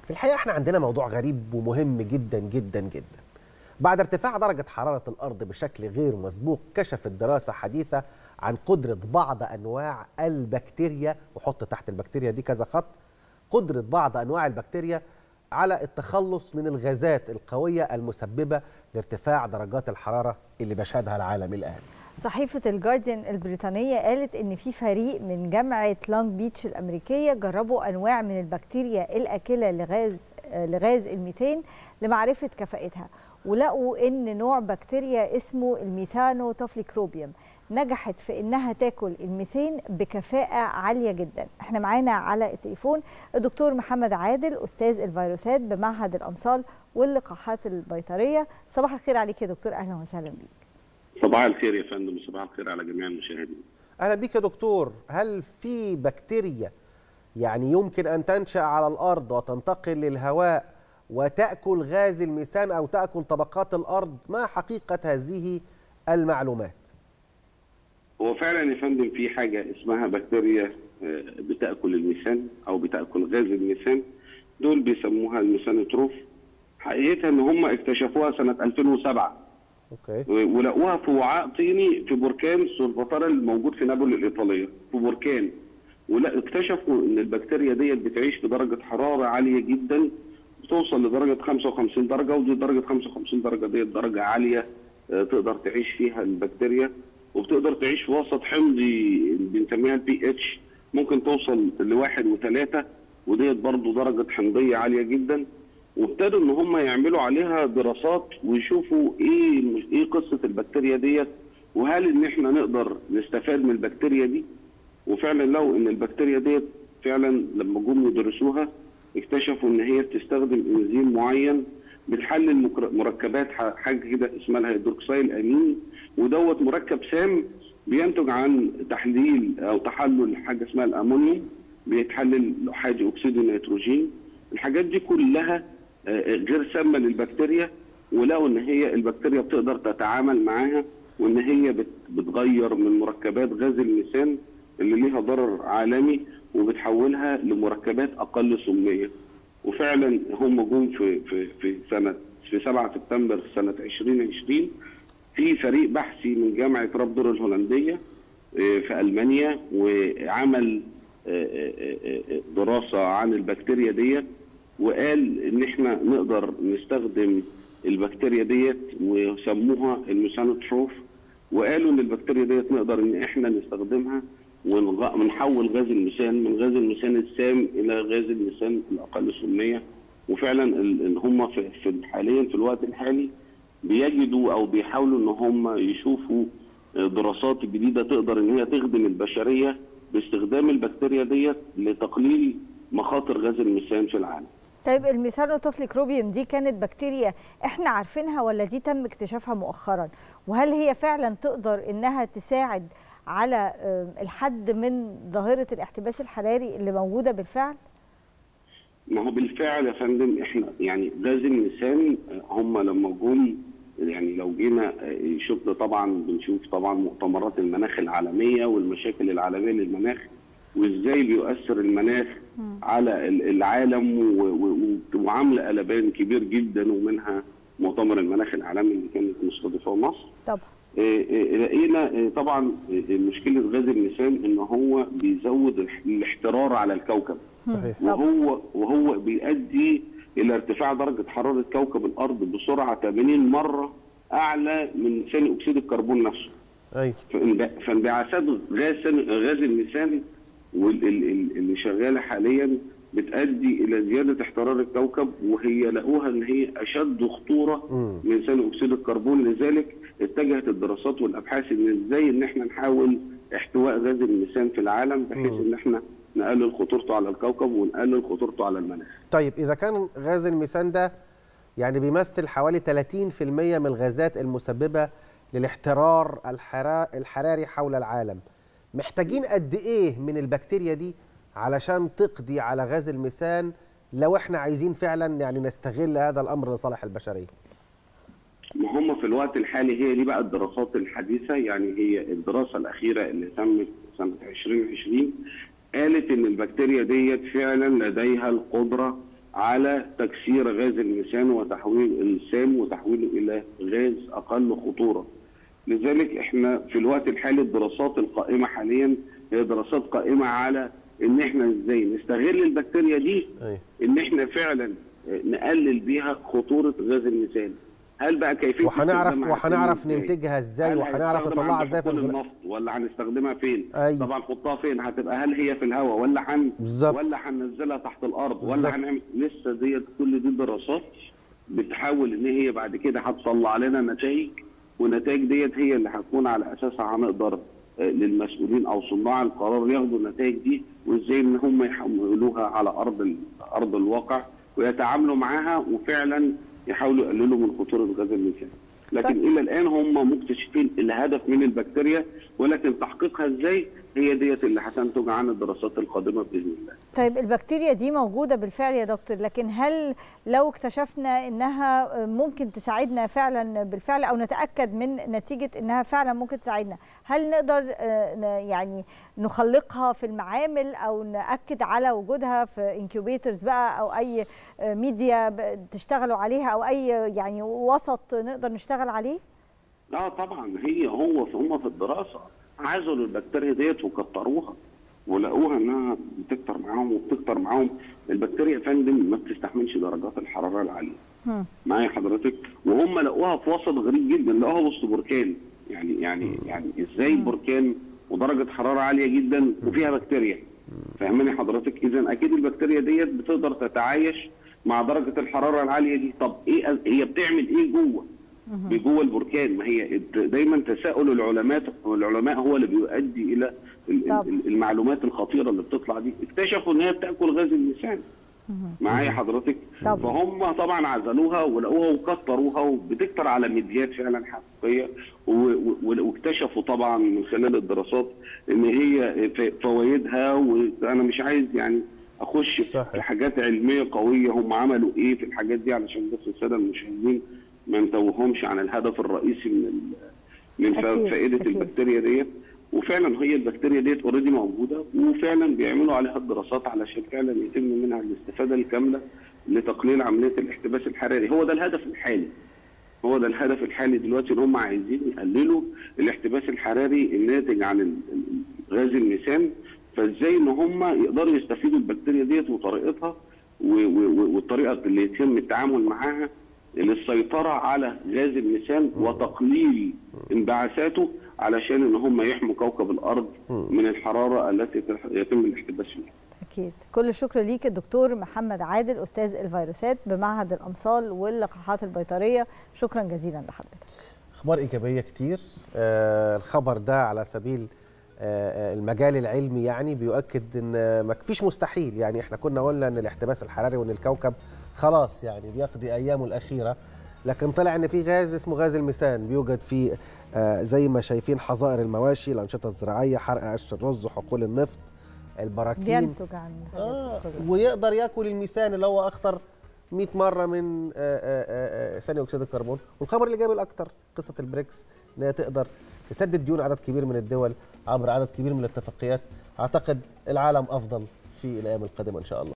في الحقيقه احنا عندنا موضوع غريب ومهم جدا جدا جدا بعد ارتفاع درجه حراره الارض بشكل غير مسبوق كشفت دراسه حديثه عن قدره بعض انواع البكتيريا وحط تحت البكتيريا دي كذا خط قدره بعض انواع البكتيريا على التخلص من الغازات القويه المسببه لارتفاع درجات الحراره اللي بيشهدها العالم الان صحيفة الجارديان البريطانية قالت إن في فريق من جامعة لونج بيتش الأمريكية جربوا أنواع من البكتيريا الآكلة لغاز لغاز الميثان لمعرفة كفاءتها ولقوا إن نوع بكتيريا اسمه الميثانو توفليكروبيوم نجحت في إنها تاكل الميثان بكفاءة عالية جدا احنا معانا على التليفون الدكتور محمد عادل أستاذ الفيروسات بمعهد الأمصال واللقاحات البيطرية صباح الخير عليك يا دكتور أهلا وسهلا بيك صباح الخير يا فندم صباح الخير على جميع المشاهدين اهلا بيك يا دكتور هل في بكتيريا يعني يمكن ان تنشا على الارض وتنتقل للهواء وتاكل غاز الميثان او تاكل طبقات الارض ما حقيقه هذه المعلومات هو فعلا يا فندم في حاجه اسمها بكتيريا بتاكل الميثان او بتاكل غاز الميثان دول بيسموها الميثانوتروف حقيقتها ان هم اكتشفوها سنه 2007 اوكي ولقوها في وعاء طيني في بركان سولفاتارا الموجود في نابولي الايطاليه في بركان ولا اكتشفوا ان البكتيريا ديت بتعيش في درجه حراره عاليه جدا بتوصل لدرجه 55 درجه ودي درجه 55 درجه ديت درجه عاليه تقدر تعيش فيها البكتيريا وبتقدر تعيش في وسط حمضي بنسميها البي اتش ممكن توصل لواحد وثلاثه وديت برضه درجه حمضيه عاليه جدا وابتدوا ان هم يعملوا عليها دراسات ويشوفوا ايه ايه قصه البكتيريا ديت وهل ان احنا نقدر نستفاد من البكتيريا دي وفعلا لو ان البكتيريا ديت فعلا لما جم يدرسوها اكتشفوا ان هي بتستخدم انزيم معين بتحلل مركبات حاجه كده اسمها الهيدروكسيل امين ودوت مركب سام بينتج عن تحليل او تحلل حاجه اسمها الامونيوم بيتحلل احادي اكسيد النيتروجين الحاجات دي كلها غير سامه للبكتيريا ولقوا ان هي البكتيريا بتقدر تتعامل معاها وان هي بتغير من مركبات غاز الميثان اللي ليها ضرر عالمي وبتحولها لمركبات اقل سميه وفعلا هم جم في في في سنه في 7 سبتمبر سنه 2020 في فريق بحثي من جامعه رابدور الهولنديه في المانيا وعمل دراسه عن البكتيريا ديت وقال ان احنا نقدر نستخدم البكتيريا ديت وسموها الميثانوتروف وقالوا ان البكتيريا ديت نقدر ان احنا نستخدمها ونحول غاز الميثان من غاز الميثان السام الى غاز الميثان الاقل سميه وفعلا ان هم في حاليا في الوقت الحالي بيجدوا او بيحاولوا ان هم يشوفوا دراسات جديده تقدر ان هي تخدم البشريه باستخدام البكتيريا ديت لتقليل مخاطر غاز الميثان في العالم. طيب الميثانوتوفليكروبيوم دي كانت بكتيريا احنا عارفينها ولا دي تم اكتشافها مؤخرا؟ وهل هي فعلا تقدر انها تساعد على الحد من ظاهره الاحتباس الحراري اللي موجوده بالفعل؟ ما هو بالفعل يا فندم احنا يعني غاز الميثان هم لما جم يعني لو جينا شفنا طبعا بنشوف طبعا مؤتمرات المناخ العالميه والمشاكل العالميه للمناخ وازاي بيؤثر المناخ على العالم وعامله قلبان كبير جدا ومنها مؤتمر المناخ العالمي اللي كانت مستضيفه مصر. طبعا. لقينا طبعا مشكله غاز الميثان ان هو بيزود الاحترار على الكوكب. صحيح. وهو وهو بيؤدي الى ارتفاع درجه حراره كوكب الارض بسرعه 80 مره اعلى من ثاني اكسيد الكربون نفسه. ايوه فانبعاثات غاز غاز الميثان واللي شغاله حاليا بتؤدي الى زياده احترار الكوكب وهي لقوها ان هي اشد خطوره من ثاني اكسيد الكربون لذلك اتجهت الدراسات والابحاث ان ازاي ان احنا نحاول احتواء غاز الميثان في العالم بحيث ان احنا نقلل خطورته على الكوكب ونقلل خطورته على المناخ. طيب اذا كان غاز الميثان ده يعني بيمثل حوالي 30% من الغازات المسببه للاحترار الحراري حول العالم محتاجين قد ايه من البكتيريا دي علشان تقضي على غاز الميثان لو احنا عايزين فعلا يعني نستغل هذا الامر لصالح البشريه ما هم في الوقت الحالي هي دي بقى الدراسات الحديثه يعني هي الدراسه الاخيره اللي تمت سنه 2020 قالت ان البكتيريا ديت فعلا لديها القدره على تكسير غاز الميثان وتحويل السام وتحويله الى غاز اقل خطوره. لذلك احنا في الوقت الحالي الدراسات القائمه حاليا هي دراسات قائمه على ان احنا ازاي نستغل البكتيريا دي أيوة. ان احنا فعلا نقلل بيها خطوره غاز الميثان. هل بقى كيفيه وهنعرف استخدامها وهنعرف هتكون إزاي؟ ننتجها ازاي هل وهنعرف هنستخدم نطلعها عند ازاي في حقول الغلاف النفط ولا هنستخدمها فين؟ أيوة. طبعا نحطها فين؟ هتبقى هل هي في الهواء ولا هن بالظبط. ولا هننزلها تحت الارض بالظبط. ولا هنعمل لسه ديت كل دي دراسات بتحاول ان هي بعد كده هتطلع لنا نتائج والنتائج ديت هي اللي هتكون على اساسها هنقدر آه، للمسؤولين او صناع القرار ياخدوا النتائج دي وازاي ان هم يحولوها على ارض ال- ارض الواقع ويتعاملوا معاها وفعلا يحاولوا يقللوا من خطوره غاز الميثان. لكن طيب. الى الان هم مكتشفين الهدف من البكتيريا ولكن تحقيقها ازاي هي ديت اللي هتنتج عن الدراسات القادمه باذن الله. طيب البكتيريا دي موجودة بالفعل يا دكتور لكن هل لو اكتشفنا انها ممكن تساعدنا فعلا بالفعل او نتأكد من نتيجة انها فعلا ممكن تساعدنا هل نقدر آه، ن- يعني نخلقها في المعامل او نأكد على وجودها في انكيوبيترز بقى او اي آه، ميديا ب- تشتغلوا عليها او اي يعني وسط نقدر نشتغل عليه؟ اه طبعا هي هو في هم في الدراسه عزلوا البكتيريا ديت وكتروها ولقوها انها بتكتر معاهم وبتكتر معاهم البكتيريا يا فندم ما بتستحملش درجات الحراره العاليه هم. معايا حضرتك وهم لقوها في وسط غريب جدا لقوها وسط بركان يعني يعني يعني ازاي بركان ودرجه حراره عاليه جدا وفيها بكتيريا فاهماني حضرتك اذا اكيد البكتيريا ديت بتقدر تتعايش مع درجه الحراره العاليه دي طب ايه هي بتعمل ايه جوه جوه البركان ما هي دايما تساؤل العلماء والعلماء هو اللي بيؤدي الى ال- طب. ال- المعلومات الخطيره اللي بتطلع دي اكتشفوا ان هي بتاكل غاز الميثان معايا حضرتك طب. فهم طبعا عزلوها ولقوها وكتروها وبتكتر على ميديات فعلا حقيقيه و- و- واكتشفوا طبعا من خلال الدراسات ان هي ف- فوائدها وانا مش عايز يعني اخش صحيح. في حاجات علميه قويه هم عملوا ايه في الحاجات دي علشان بس الساده المشاهدين ما نتوهمش عن الهدف الرئيسي من ال- من ف- أكيد، فائده أكيد. البكتيريا ديت وفعلا هي البكتيريا ديت اوريدي موجوده وفعلا بيعملوا عليها الدراسات علشان فعلا يتم منها الاستفاده الكامله لتقليل عمليه الاحتباس الحراري هو ده الهدف الحالي هو ده الهدف الحالي دلوقتي ان هم عايزين يقللوا الاحتباس الحراري الناتج عن ال- ال- غاز الميثان فازاي ان هم يقدروا يستفيدوا البكتيريا ديت وطريقتها و- و- و- والطريقه اللي يتم التعامل معاها للسيطره على غاز الميثان وتقليل انبعاثاته علشان ان هم يحموا كوكب الارض من الحراره التي تح- يتم الاحتباس فيها. أكيد كل الشكر ليك الدكتور محمد عادل أستاذ الفيروسات بمعهد الأمصال واللقاحات البيطرية شكرا جزيلا لحضرتك اخبار ايجابيه كتير آه الخبر ده على سبيل آه آه، المجال العلمي يعني بيؤكد ان آه، ما فيش مستحيل يعني احنا كنا قلنا ان الاحتباس الحراري وان الكوكب خلاص يعني بيقضي ايامه الاخيره لكن طلع ان في غاز اسمه غاز الميثان بيوجد في آه زي ما شايفين حظائر المواشي الانشطه الزراعيه حرق قش الرز حقول النفط البراكين بينتج عن آه حاجات ويقدر ياكل الميثان اللي هو اخطر 100 مره من آه، آه، آه، ثاني اكسيد الكربون والخبر اللي جاب الاكثر قصه البريكس ان هي تقدر تسدد ديون عدد كبير من الدول عبر عدد كبير من الاتفاقيات اعتقد العالم افضل في الايام القادمه ان شاء الله